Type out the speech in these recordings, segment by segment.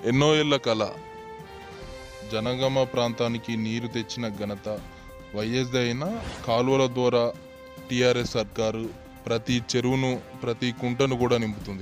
ఎన్నో ఏళ్ల కళ జనగామ ప్రాంతానికి నీరు తెచ్చిన ఘనత వైఎస్ది అయినా కాలువల ద్వారా టీఆర్ఎస్ సర్కారు ప్రతి చెరువును ప్రతి కుంటను కూడా నింపుతుంది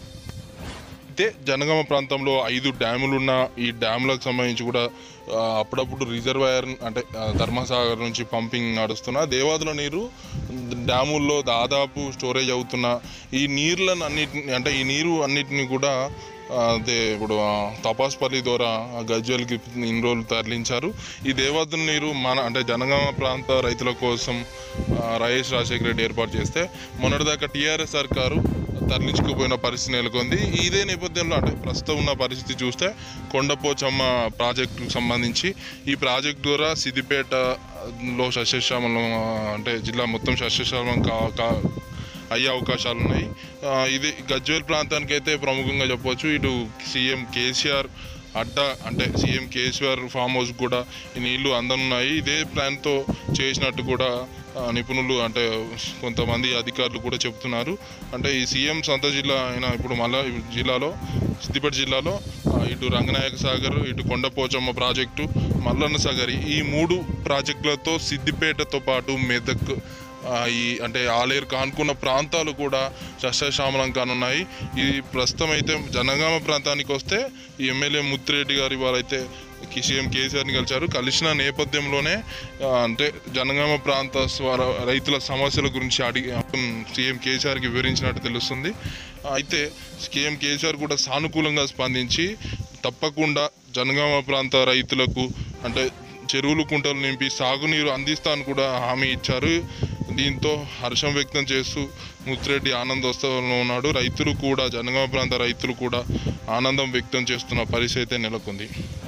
అయితే జనగామ ప్రాంతంలో ఐదు డ్యాములు ఉన్న ఈ డ్యాములకు సంబంధించి కూడా ఆ, అప్పుడప్పుడు రిజర్వాయర్ అంటే ఆ, ధర్మసాగర్ నుంచి పంపింగ్ నడుస్తున్న దేవాదుల నీరు డ్యాముల్లో దాదాపు స్టోరేజ్ అవుతున్న ఈ నీళ్ళను అన్నిటిని అంటే ఈ నీరు అన్నిటిని కూడా ఆ, అదే ఇప్పుడు ఆ, తపాస్పల్లి ద్వారా ఆ గజ్వెల్కి ఇన్ని రోజులు తరలించారు ఈ దేవాదుల నీరు మన అంటే జనగామ ప్రాంత రైతుల కోసం ఆ, వైఎస్ రాజశేఖర రెడ్డి ఏర్పాటు చేస్తే మొన్నటిదాకా టీఆర్ఎస్ సర్కారు తరలించుకుపోయిన పరిస్థితి నెలకొంది ఇదే నేపథ్యంలో అంటే ప్రస్తుతం ఉన్న పరిస్థితి చూస్తే కొండపోచమ్మ ప్రాజెక్టుకు సంబంధించి ఈ ప్రాజెక్ట్ ద్వారా సిద్దిపేటలో సస్యశ్యామలం ఆ, అంటే జిల్లా మొత్తం సస్యశ్యామలం కా కా అయ్యే అవకాశాలు ఉన్నాయి ఆ, ఇది గజ్వేల్ ప్రాంతానికి అయితే ప్రముఖంగా చెప్పవచ్చు ఇటు సీఎం కేసీఆర్ అడ్డ అంటే సీఎం కేసీఆర్ ఫామ్ హౌస్ కూడా ఈ నీళ్లు అందనున్నాయి ఇదే ప్లాన్తో చేసినట్టు కూడా ఆ, నిపుణులు అంటే కొంతమంది అధికారులు కూడా చెప్తున్నారు అంటే ఈ సీఎం సొంత జిల్లా అయిన ఇప్పుడు మళ్ళా ఈ జిల్లాలో సిద్దిపేట జిల్లాలో ఆ, ఇటు రంగనాయక సాగర్ ఇటు కొండపోచమ్మ ప్రాజెక్టు మల్లన్న సాగర్ ఈ మూడు ప్రాజెక్టులతో సిద్దిపేటతో పాటు మెదక్ ఆ, ఈ అంటే ఆలేరు కానుకున్న ప్రాంతాలు కూడా సస్యశ్యామలం కానున్నాయి ఈ ప్రస్తుతం అయితే జనగామ ప్రాంతానికి వస్తే ఈ ఎమ్మెల్యే ముత్తిరెడ్డి గారి వారైతే కి- సీఎం కేసీఆర్ని కలిశారు కలిసిన నేపథ్యంలోనే ఆ, అంటే జనగామ ప్రాంత స్వర- రైతుల సమస్యల గురించి అడిగి సీఎం కేసీఆర్కి వివరించినట్టు తెలుస్తుంది అయితే సీఎం కేసీఆర్ కూడా సానుకూలంగా స్పందించి తప్పకుండా జనగామ ప్రాంత రైతులకు అంటే చెరువులు కుంటలు నింపి సాగునీరు అందిస్తాను కూడా హామీ ఇచ్చారు దీంతో హర్షం వ్యక్తం చేస్తూ ముత్తిరెడ్డి ఆనందోత్సవంలో ఉన్నాడు రైతులు కూడా జనగామ ప్రాంత రైతులు కూడా ఆనందం వ్యక్తం చేస్తున్న పరిస్థితి అయితే నెలకొంది